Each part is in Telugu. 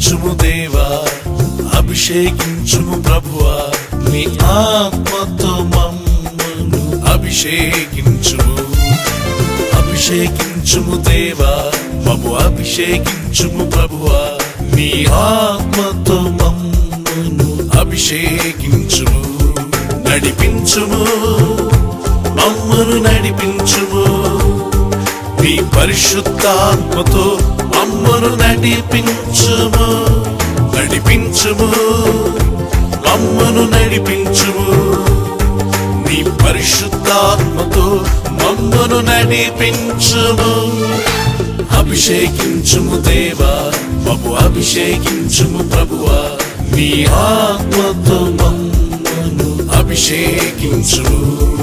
అభిషేకించుము దేవా అభిషేకించుము ప్రభువా నీ ఆత్మతో మమ్మను అభిషేకించుము అభిషేకించుము దేవా మము అభిషేకించుము ప్రభువా నీ ఆత్మతో మమ్మను అభిషేకించుము నడిపించుము మమ్మను నడిపించుము నీ పరిశుద్ధాత్మతో మమ్మను నడిపించుము నడిపించుము మమ్మను నడిపించుము నీ పరిశుద్ధాత్మతో మమ్మను నడిపించుము అభిషేకించుము దేవా మము అభిషేకించుము ప్రభువా నీ ఆత్మతో మమ్మను అభిషేకించుము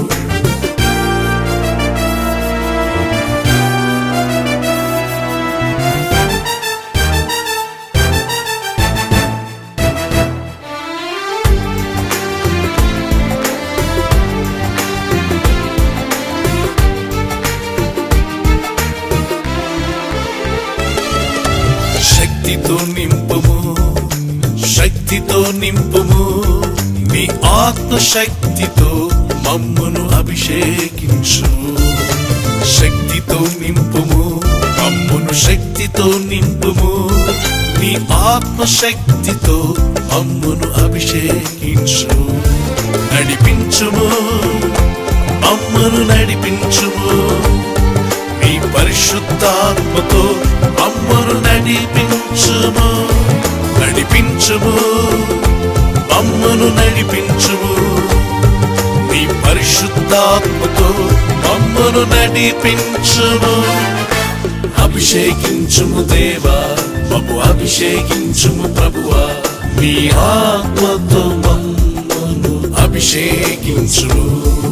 శక్తితో నింపుము శక్తితో నింపుము నీ ఆత్మశక్తితో మమ్మును అభిషేకించు శక్తితో నింపుము మమ్మును శక్తితో నింపుము నీ ఆత్మశక్తితో మమ్మును అభిషేకించు నడిపించుము మమ్మను నడిపించుము నీ పరిశుద్ధాత్మతో అమ్మను నడిపించుము నడిపించుము అమ్మను నడిపించుము నీ పరిశుద్ధాత్మతో అమ్మను నడిపించుము అభిషేకించుము దేవా మము అభిషేకించుము ప్రభువా నీ ఆత్మతో మమ్మను అభిషేకించుము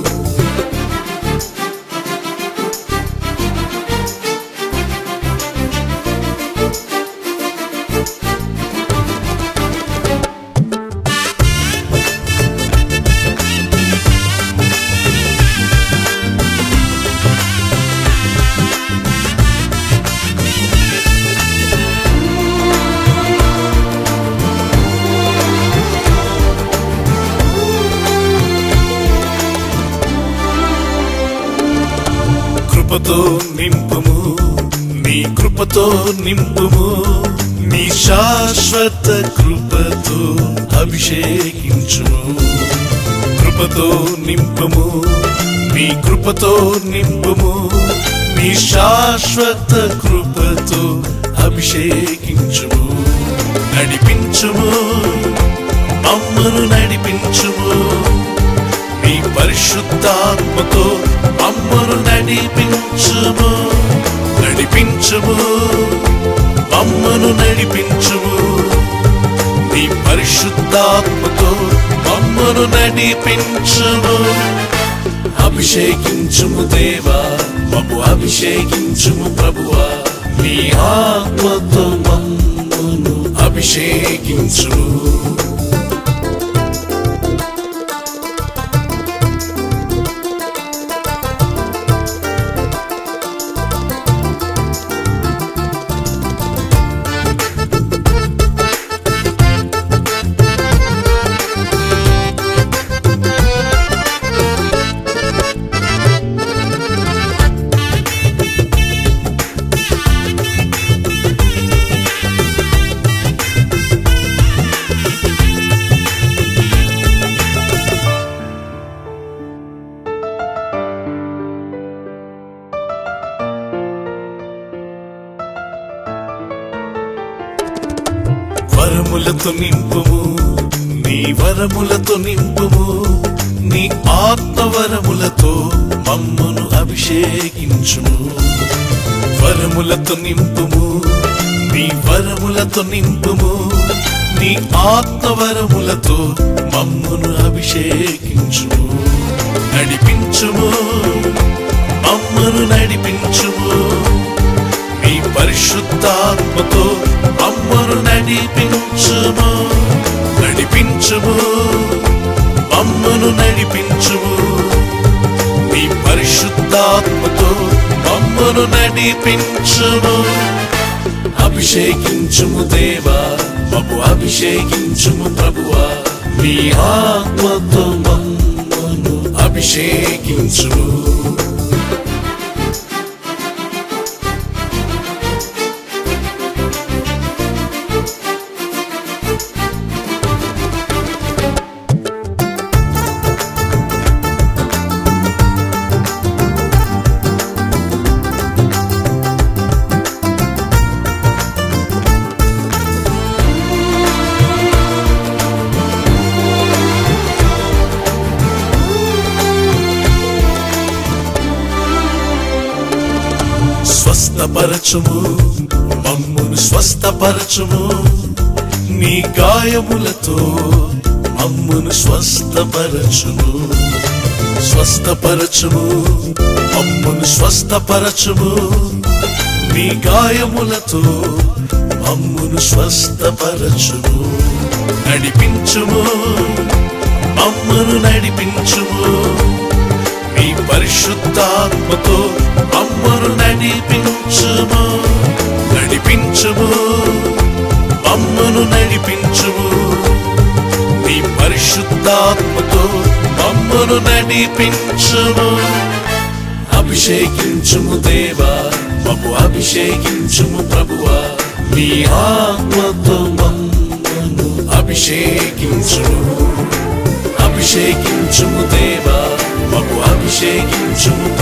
కృపతో నింపుము నీ కృపతో నింపుము నీ శాశ్వత కృపతో అభిషేకించుము కృపతో నింపుము నీ కృపతో నింపుము నీ శాశ్వత కృపతో అభిషేకించుము నడిపించుము అమ్మను నడిపించుము నీ పరిశుద్ధాత్మతో అమ్మను నడిపించుము నడిపించుము అమ్మను నడిపించుము నీ పరిశుద్ధాత్మతో అమ్మను నడిపించుము అభిషేకించుము దేవా మము అభిషేకించుము ప్రభువా నీ ఆత్మతో మమ్మను అభిషేకించుము వరములతో నింపుము నీ వరములతో నింపుము నీ ఆత్మవరములతో మమ్మను అభిషేకించుము వరములతో నింపుము నీ వరములతో నింపుము నీ ఆత్మవరములతో మమ్మను అభిషేకించుము నడిపించుము మమ్మను నడిపించుము నీ పరిశుద్ధాత్మతో అమ్మను నడిపించుము నడిపించుము అమ్మను నడిపించుము నీ పరిశుద్ధాత్మతో అమ్మను నడిపించుము అభిషేకించుము దేవా మమ్ము అభిషేకించుము ప్రభువా నీ ఆత్మతో మమ్మను అభిషేకించుము స్వస్థపరచుము మమ్మును స్వస్థపరచుము నీ గాయములతో మమ్మును స్వస్థపరచుము స్వస్థపరచుము మమ్మును స్వస్థపరచుము నీ గాయములతో మమ్మును స్వస్థపరచుము నడిపించుము మమ్మను నడిపించుము నీ పరిశుద్ధాత్మతో మమ్మను నడిపించుము నడిపించుము మమ్మను నడిపించుము నీ పరిశుద్ధాత్మతో మమ్మను నడిపించుము అభిషేకించుము దేవా మమ్ము అభిషేకించుము ప్రభువా నీ ఆత్మతో మమ్మను అభిషేకించుము అభిషేకించుము దేవా మమ్ము అభిషేకించుము